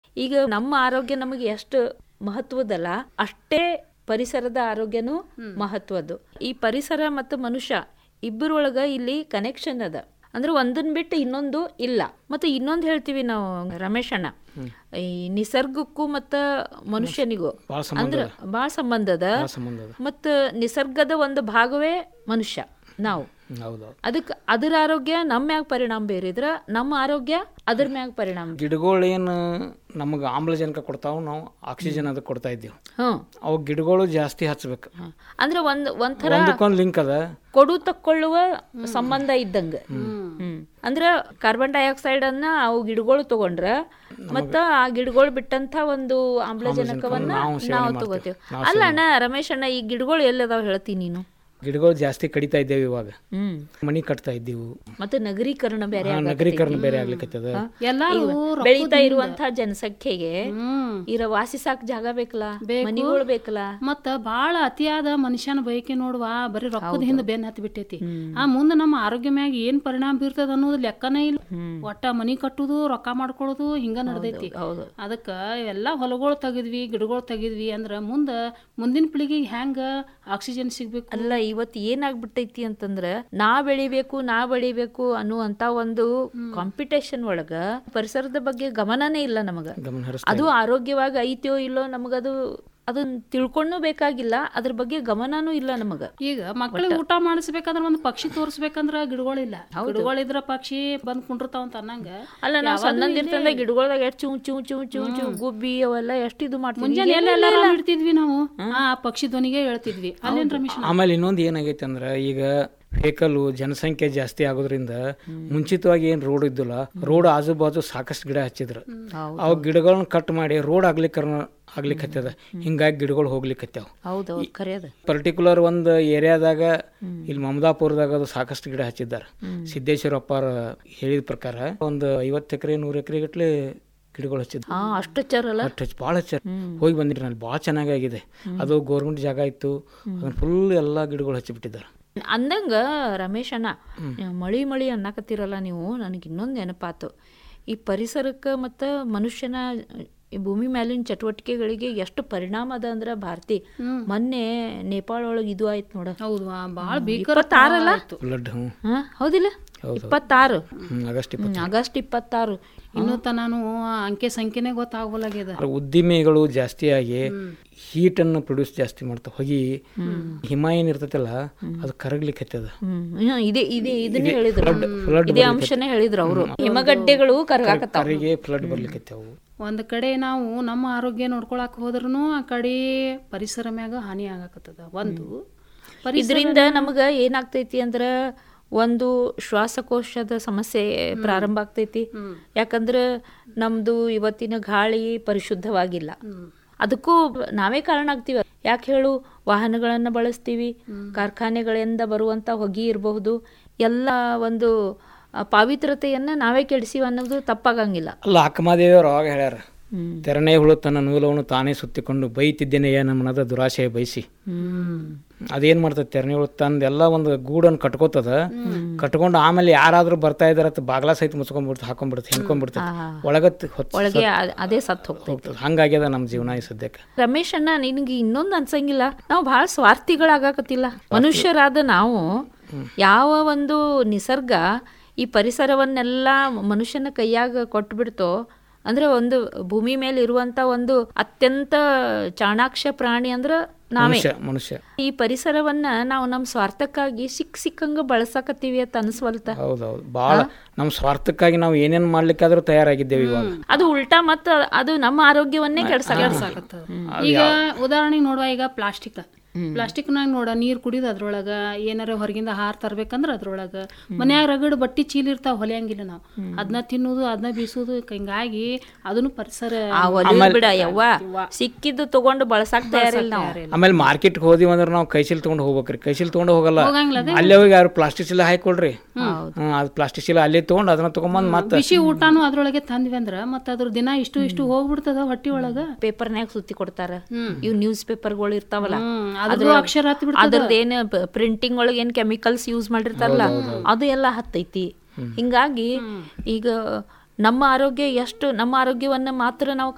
ಈಗ ನಮ್ಮ ಆರೋಗ್ಯ ನಮಗೆ ಎಷ್ಟು ಮಹತ್ವದಲ್ಲ ಅಷ್ಟೇ ಪರಿಸರದ ಆರೋಗ್ಯನೂ ಮಹತ್ವದ್ದು ಈ ಪರಿಸರ ಮತ್ತು ಮನುಷ್ಯ ಇಬ್ಬರೊಳಗ ಇಲ್ಲಿ ಕನೆಕ್ಷನ್ ಅದ ಅಂದ್ರೆ ಒಂದನ್ ಬಿಟ್ಟು ಇನ್ನೊಂದು ಇಲ್ಲ ಮತ್ತೆ ಇನ್ನೊಂದು ಹೇಳ್ತೀವಿ ನಾವು ರಮೇಶ್ ಅಣ್ಣ ಈ ನಿಸರ್ಗಕ್ಕೂ ಮತ್ತ ಮನುಷ್ಯನಿಗೂ ಭಾಳ ಸಂಬಂಧ ಅಂದ್ರ ಬಾಳ ಸಂಬಂಧ ಅದ ಭಾಳ ಸಂಬಂಧ ಅದ ಮತ್ತ ನಿಸರ್ಗದ ಒಂದು ಭಾಗವೇ ಮನುಷ್ಯ ನಾವು ಹ್ಮ್, ಹೌದೌದು ಅದಕ್ಕೆ ಅದರ ಆರೋಗ್ಯ ನಮ್ಮ ಮ್ಯಾಗ ಪರಿಣಾಮ ಬೀರಿದ್ರ ನಮ್ಮ ಆರೋಗ್ಯ ಅದ್ರ ಮ್ಯಾಗ ಪರಿಣಾಮ ಬೀರ್- ಗಿಡಗಳು ಏನು ನಮಗೆ ಆಮ್ಲಜನಕ ಕೊಡ್ತಾವ ನಾವು ಆಕ್ಸಿಜನ್ ಅದಕ್ಕೆ ಕೊಡ್ತಾ ಇದ್ದೀವಿ ಹ್ಮ್ ಅವು ಗಿಡಗಳು ಜಾಸ್ತಿ ಹಚ್ಬೇಕು ಅಂದ್ರೆ ಒಂದ್ ಒಂಥರ ಒಂದಕ್ಕೊಂದು ಲಿಂಕ್ ಅದ ಕೊಡು ತಕ್ಕೊಳ್ಳುವ ಸಂಬಂಧ ಇದ್ದಂಗ ಹ್ಮ್ ಅಂದ್ರ ಕಾರ್ಬನ್ ಡೈಆಕ್ಸೈಡ್ ಅನ್ನ ಅವು ಗಿಡಗಳು ತಗೊಂಡ್ರ ಮತ್ತ ಆ ಗಿಡಗಳು ಬಿಟ್ಟಂತ ಒಂದು ಆಮ್ಲಜನಕವನ್ನ ನಾವು ಸೇವನೆ ನಾವು ಮಾಡ್ತೇವೆ. ತಗೋತೀವಿ ಅಲ್ಲ ಅಣ್ಣ ರಮೇಶ್ ಅಣ್ಣ ಈ ಗಿಡಗಳು ಎಲ್ಲದಾವ್ ಹೇಳ್ತೀನಿ ನೀನು ಗಿಡಗಳು ಜಾಸ್ತಿ ಕಡಿತಾ ಇದ್ದೇವೆ ಇವಾಗ ಹ್ಮ್ ಮನಿ ಕಟ್ತಾ ಇದ್ದೀವಿ ಮತ್ತೆ ನಗರೀಕರಣ ಬೇರೆ ಆ, ಆಗತ್ತೆ. ನಗರೀಕರಣ ಬೇರೆ ಆಗ್ಲಿಕ್ಕತ್ತದ ಎಲ್ಲಾರು ಈಗ ಬೆಳೀತಾ ಇರುವಂತಹ ಜನಸಂಖ್ಯೆಗೆ ಹ್ಮ್ ಇರ ವಾಸಿಸಾಕ್ ಜಾಗ ಬೇಕಲ್ಲ ಮನಿಗಳು ಬೇಕಲ್ಲ ಮತ್ತ ಬಾಳ ಅತಿಯಾದ ಮನುಷ್ಯನ ಬಯಕೆ ನೋಡುವ ಬರೀ ರೊಕ್ಕದ ಹಿಂದ ಬೆನ್ ಹತ್ತಿ ಬಿಟ್ಟೈತಿ ಆ ಮುಂದ ನಮ್ಮ ಆರೋಗ್ಯ ಮ್ಯಾಗ ಏನ್ ಪರಿಣಾಮ ಬೀರ್ತದ ಅನ್ನೋದು ಲೆಕ್ಕನೇ ಇಲ್ಲ ಒಟ್ಟ ಮನಿ ಕಟ್ಟುದು ರೊಕ್ಕ ಮಾಡ್ಕೊಳ್ಳೋದು ಹಿಂಗ ನಡ್ದೈತಿ ಹೌದು ಅದಕ್ಕ ಎಲ್ಲಾ ಹೊಲಗಳು ತೆಗಿದ್ವಿ ಗಿಡಗಳು ತೆಗಿದ್ವಿ ಅಂದ್ರ ಮುಂದ ಮುಂದಿನ ಪೀಳಿಗೆಗೆ ಹೆಂಗ ಆಕ್ಸಿಜನ್ ಸಿಗ್ಬೇಕು ಅಲ್ಲ ಇವತ್ತು ಏನಾಗ್ಬಿಟ್ಟೈತಿ ಅಂತಂದ್ರ ನಾ ಬೆಳಿಬೇಕು ನಾ ಬೆಳಿಬೇಕು ಅನ್ನುವಂತ ಒಂದು ಕಾಂಪಿಟೇಷನ್ ಒಳಗ ಪರಿಸರದ ಬಗ್ಗೆ ಗಮನನೇ ಇಲ್ಲ ನಮಗ ಗಮನ ಹರಿಸ್ ಅದು ಆರೋಗ್ಯವಾಗಿ ಐತೋ ಇಲ್ಲೋ ನಮಗದು ಅದನ್ನ ತಿಳ್ಕೊಂಡು ಬೇಕಾಗಿಲ್ಲ ಅದ್ರ ಬಗ್ಗೆ ಗಮನನೂ ಇಲ್ಲ ನಮಗ ಈಗ ಮಕ್ಕಳಿಗೆ ಊಟ ಮಾಡಿಸ್ಬೇಕಂದ್ರ ಒಂದು ಪಕ್ಷಿ ತೋರಿಸ್ಬೇಕಂದ್ರ ಗಿಡಗಳಿಲ್ಲ ಗಿಡಗಳಿದ್ರ ಪಕ್ಷಿ ಬಂದ್ ಕುಂಡಿರ್ತಾವ ಅಂತ ಅನ್ನಂಗ ಅಲ್ಲ ನಾವು ಸಣ್ಣದಿರ್ತಂದ ಗಿಡಗಳ್ದಾಗ ಎಷ್ಟು ಚೂ ಚೂ ಚೂ ಚೂ ಚೂ ಗುಬ್ಬಿ ಅವೆಲ್ಲ ಎಷ್ಟು ಇದು ಮಾಡ್ತೀವಿ ಮುಂಜಾನೆ ಎಲ್ಲೆಲ್ಲ ಇಡ್ತಿದ್ವಿ ನಾವು ಆ ಪಕ್ಷಿ ಧ್ವನಿಗೆ ಹೇಳ್ತಿದ್ವಿ ಅಲ್ಲೇನ್ ರಮೇಶ್ ಆಮೇಲೆ ಇನ್ನೊಂದು ಏನಾಗೈತೆ ಅಂದ್ರೆ ಈಗ ವೆಹಿಕಲ್ಲು ಜನಸಂಖ್ಯೆ ಜಾಸ್ತಿ ಆಗೋದ್ರಿಂದ ಮುಂಚಿತವಾಗಿ ಏನು ರೋಡ್ ಇದ್ದಿಲ್ಲ ರೋಡ್ ಆಜು ಬಾಜು ಸಾಕಷ್ಟು ಗಿಡ ಹಚ್ಚಿದ್ರು ಅವು ಗಿಡಗಳನ್ನ ಕಟ್ ಮಾಡಿ ರೋಡ್ ಆಗ್ಲಿಕ್ಕೆ ಆಗ್ಲಿಕ್ಕತ್ತದ ಹಿಂಗಾಗಿ ಗಿಡಗಳು ಹೋಗ್ಲಿಕ್ಕತ್ಯಾವ ಹೌದೌದು ಖರೆಯದ ಪರ್ಟಿಕ್ಯುಲರ್ ಒಂದು ಏರಿಯಾದಾಗ ಇಲ್ಲಿ ಮಮದಾಪುರದಾಗ ಅದು ಸಾಕಷ್ಟು ಗಿಡ ಹಚ್ಚಿದ್ದಾರೆ ಸಿದ್ದೇಶ್ವರಪ್ಪ ಹೇಳಿದ ಪ್ರಕಾರ ಒಂದು ಐವತ್ತು ಎಕರೆ ನೂರು ಎಕರೆ ಗಟ್ಲೆ ಗಿಡಗಳು ಹಚ್ಚಿದ್ರು ಹಾ ಅಷ್ಟು ಚರಲ್ಲ ಅಷ್ಟು ಹಚ್ಚಿ ಭಾಳ ಹಚ್ಚಾರ ಹೋಗಿ ಬಂದಿರಿ ನಾನು ಭಾಳ ಚೆನ್ನಾಗಾಗಿದೆ ಅದು ಗೌರ್ಮೆಂಟ್ ಜಾಗ ಇತ್ತು ಅದನ್ನ ಫುಲ್ ಎಲ್ಲ ಗಿಡಗಳು ಹಚ್ಚಿಬಿಟ್ಟಿದ್ದಾರೆ ಅಂದಂಗ ರಮೇಶ್ ಅಣ್ಣ ಮಳಿ ಮಳಿ ಅನ್ನಕತ್ತಿರಲ್ಲ ನೀವು ನನಗೆ ಇನ್ನೊಂದು ನೆನಪಾತು ಈ ಪರಿಸರಕ್ಕೆ ಮತ್ತು ಮನುಷ್ಯನ ಈ ಭೂಮಿ ಮೇಲಿನ ಚಟುವಟಿಕೆಗಳಿಗೆ ಎಷ್ಟು ಪರಿಣಾಮ ಅದ ಅಂದ್ರ ಭಾರತಿ ಮೊನ್ನೆ ನೇಪಾಳ ಒಳಗೆ ಇದು ಆಯ್ತು ನೋಡ ಹೌದು ಬಾಳ ಬೇಕರ ಇಪ್ಪತ್ತಾರಲ್ಲ ಬ್ಲಡ್ ಹ್ಞೂ ಹಾ ಹೌದಿಲ್ಲ ಇಪ್ಪತ್ತಾರು ಹ್ಞೂ ಆಗಸ್ಟ್ ಹ್ಮ್, ಆಗಸ್ಟ್ ಇಪ್ಪತ್ತಾರು ಇನ್ನೂ ತನಾನು ಅಂಕೆ ಸಂಖ್ಯೆನೇ ಗೊತ್ತಾಗಲಾಗ್ಯದ ಇಪ್ಪತ್ತು ಉದ್ದಿಮೆಗಳು ಜಾಸ್ತಿ ಆಗಿ ಹೀಟನ್ನು ಪ್ರೊಡ್ಯೂಸ್ ಜಾಸ್ತಿ ಮಾಡ್ತಾವ ಹೊಗಿ ಹಿಮ ಏನ್ ಇರ್ತೈತಲ್ಲ ಅದು ಕರಗ್ಲಿಕ್ಕೆ ಹತ್ತದ ಹ್ಮ್ ಹ್ಮ್, ಇದೇ ಇದೇ ಇದನ್ನೇ ಹೇಳಿದ್ರು ಫ್ಲಡ್ ಇದೇ ಅಂಶನೇ ಹೇಳಿದ್ರು ಅವರು ಹಿಮಗಡ್ಡೆಗಳು ಕರಗಾಕತ್ತಾವ ಕರಿಗೆ ಫ್ಲಡ್ ಬರ್ಲಿಕ್ಕೆ ಒಂದ್ ಕಡೆ ನಾವು ನಮ್ಮ ಆರೋಗ್ಯ ನೋಡ್ಕೊಳಕ್ ಹೋದ್ರೂ ಆ ಕಡೆ ಪರಿಸರ ಮ್ಯಾಗ ಹಾನಿ ಆಗಾಕತ್ತದ ಒಂದು ಪರಿಸರ ಇದರಿಂದ ನಮಗ ಏನಾಗ್ತೈತಿ ಅಂದ್ರ ಒಂದು ಶ್ವಾಸಕೋಶದ ಸಮಸ್ಯೆ ಪ್ರಾರಂಭ ಆಗ್ತೈತಿ ಯಾಕಂದ್ರ ನಮ್ದು ಇವತ್ತಿನ ಗಾಳಿ ಪರಿಶುದ್ಧವಾಗಿಲ್ಲ ಅದಕ್ಕೂ ನಾವೇ ಕಾರಣ ಆಗ್ತೀವಿ ಯಾಕೆ ಹೇಳು ವಾಹನಗಳನ್ನ ಬಳಸ್ತೀವಿ ಕಾರ್ಖಾನೆಗಳಿಂದ ಬರುವಂತ ಹೊಗೆ ಇರಬಹುದು ಎಲ್ಲ ಒಂದು ಆ, ಪಾವಿತ್ರತೆಯನ್ನ ನಾವೇ ಕೆಡಿಸಿವಿ ಅನ್ನೋದು ತಪ್ಪಾಗಂಗಿಲ್ಲ ಅಲ್ಲ ಅಕ್ಕಮಾದೇವಿಯವರು ಅವಾಗ ಹೇಳ್ಯಾರ ತೆರನೇ ಹುಳು ತನ್ನ ನೂಲವನ್ನು ತಾನೇ ಸುತ್ತಿಕೊಂಡು ಬೈತಿದ್ದೇನೆ ಏನ ಮನದ ದುರಾಶೆ ಬಯಸಿ ಅದೇನ್ ಮಾಡ್ತದೆ ತೆರನೇ ಹುಳು ತಂದೆಲ್ಲ ಒಂದು ಗೂಡನ್ನು ಕಟ್ಕೋತದ ಕಟ್ಕೊಂಡು ಆಮೇಲೆ ಯಾರಾದ್ರೂ ಬರ್ತಾ ಇದಾರ ಬಾಗ್ಲಾ ಸಹಿತ ಮುಚ್ಕೊಂಡ್ಬಿಡ್ತ ಹಾಕೊಂಡ್ಬಿಡ್ತ ಹೆಣ್ಕೊಂಡ್ಬಿಡ್ತ ಒಳಗತ್ ಹೊತ್ತು ಒಳಗೆ ಅ- ಅದೇ ಸತ್ ಹೋಗ್ತೈತಿ ಹೋಗ್ತದೆ ಹಂಗಾಗ್ಯದ ನಮ್ಮ ಜೀವನ ಈ ಸದ್ಯಕ್ಕೆ ರಮೇಶ್ ಅಣ್ಣ ನಿನಗೆ ಇನ್ನೊಂದು ಅನ್ಸಂಗಿಲ್ಲ ನಾವು ಬಹಳ ಸ್ವಾರ್ಥಿಗಳಾಗಕತ್ತಿಲ್ಲ ಮನುಷ್ಯರಾದ ನಾವು ಯಾವ ಒಂದು ನಿಸರ್ಗ ಈ ಪರಿಸರವನ್ನೆಲ್ಲ ಮನುಷ್ಯನ ಕೈಯಾಗ ಕೊಟ್ಬಿಡ್ತೋ ಅಂದ್ರೆ ಒಂದು ಭೂಮಿ ಮೇಲೆ ಇರುವಂತ ಒಂದು ಅತ್ಯಂತ ಚಾಣಾಕ್ಷ ಪ್ರಾಣಿ ಅಂದ್ರ ನಾವೇ ಮನುಷ್ಯ ಮನುಷ್ಯ ಈ ಪರಿಸರವನ್ನ ನಾವು ನಮ್ಮ ಸ್ವಾರ್ಥಕ್ಕಾಗಿ ಸಿಕ್ ಸಿಕ್ಕಂಗ ಬಳಸಕತ್ತೀವಿ ಅಂತ ಅನ್ಸ್ವಲ್ತ ಹೌದೌದು ಭಾಳ ನಮ್ಮ ಸ್ವಾರ್ಥಕ್ಕಾಗಿ ನಾವು ಏನೇನ್ ಮಾಡ್ಲಿಕ್ಕಾದ್ರೂ ತಯಾರಾಗಿದ್ದೇವೆ ಇವಾಗ ಅದು ಉಲ್ಟಾ ಮತ್ತ ಅದು ನಮ್ಮ ಆರೋಗ್ಯವನ್ನೇ ಕೆಡ್ಸಕ ಸಾಕತ್ತದ ಈಗ ಉದಾಹರಣೆಗೆ ನೋಡುವ ಈಗ ಪ್ಲಾಸ್ಟಿಕ್ ಪ್ಲಾಸ್ಟಿಕ್ನಾಗ ನೋಡ ನೀರ್ ಕುಡಿದು ಅದ್ರೊಳಗ ಏನಾರ ಹೊರಗಿಂದ ಹಾರ ತರ್ಬೇಕಂದ್ರ ಅದ್ರೊಳಗ ಮನ್ಯಾಗ ರಗಡ್ ಬಟ್ಟಿ ಚೀಲ ಇರ್ತಾವ ಹೊಲಿಯಂಗಿಲ್ಲ ನಾವು ಅದನ್ನ ತಿನ್ನೋದು ಅದನ್ನ ಬೀಸೋದು ಹಿಂಗಾಗಿ ಅದನ್ನು ಪರಿಸರ ಆ ಒಲಿ ಬಿಡ ಯವ್ವ ಸಿಕ್ಕಿದ್ದು ತಗೊಂಡು ಬಳಸಾಕ್ ತಯಾರಿಲ್ಲ ನಾವು ಆಮೇಲೆ ಮಾರ್ಕೆಟ್ಗೆ ಹೋದಿವಿ ಅಂದ್ರೆ ನಾವು ಕೈಚೀಲ ತಗೊಂಡು ಹೋಗ್ಬೇಕ್ರಿ ಕೈಚೀಲ ತಗೊಂಡು ಹೋಗಲ್ಲ ಹೋಗಂಗಿಲ್ಲ ಅದೇ. ಅಲ್ಲೇ ಹೋಗಿ ಯಾರು ಪ್ಲಾಸ್ಟಿಕ್ ಚೀಲ ಹಾಕೊಳ್ರಿ ಹ್ಮ್ ಅದು ಪ್ಲಾಸ್ಟಿಕ್ ಚೀಲ ಅಲ್ಲೇ ತಗೊಂಡು ಅದನ್ನ ತಗೊಂಬಂದ್ ಮತ್ತೆ ಬಿಸಿ ಊಟಾನು ಅದ್ರೊಳಗೆ ತಂದ್ವಿ ಅಂದ್ರ ಮತ್ತ ಅದ್ರ ದಿನ ಇಷ್ಟು ಇಷ್ಟು ಹೋಗ್ಬಿಡ್ತದ ಹೊಟ್ಟಿ ಒಳಗ ಪೇಪರ್ನ್ಯಾಗ ಸುತ್ತಿ ಕೊಡ್ತಾರ ಇವ್ ನ್ಯೂಸ್ ಪೇಪರ್ಗಳು ಇರ್ತಾವಲ್ಲ ಹ್ಮ್, ಅದ್ರದ್ದು ಅಕ್ಷರ ಹತ್ತ್ ಬಿಡ್ತದ. ಅದ್ರದ್ದು ಏನ್ ಪ್ರಿಂಟಿಂಗ್ ಒಳಗೆ ಏನ್ ಕೆಮಿಕಲ್ಸ್ ಯೂಸ್ ಮಾಡಿರ್ತಾರಲ್ಲ ಅದು ಎಲ್ಲ ಹತ್ತೈತಿ ಹಿಂಗಾಗಿ ಈಗ ನಮ್ಮ ಆರೋಗ್ಯ ಎಷ್ಟು ನಮ್ಮ ಆರೋಗ್ಯವನ್ನ ಮಾತ್ರ ನಾವು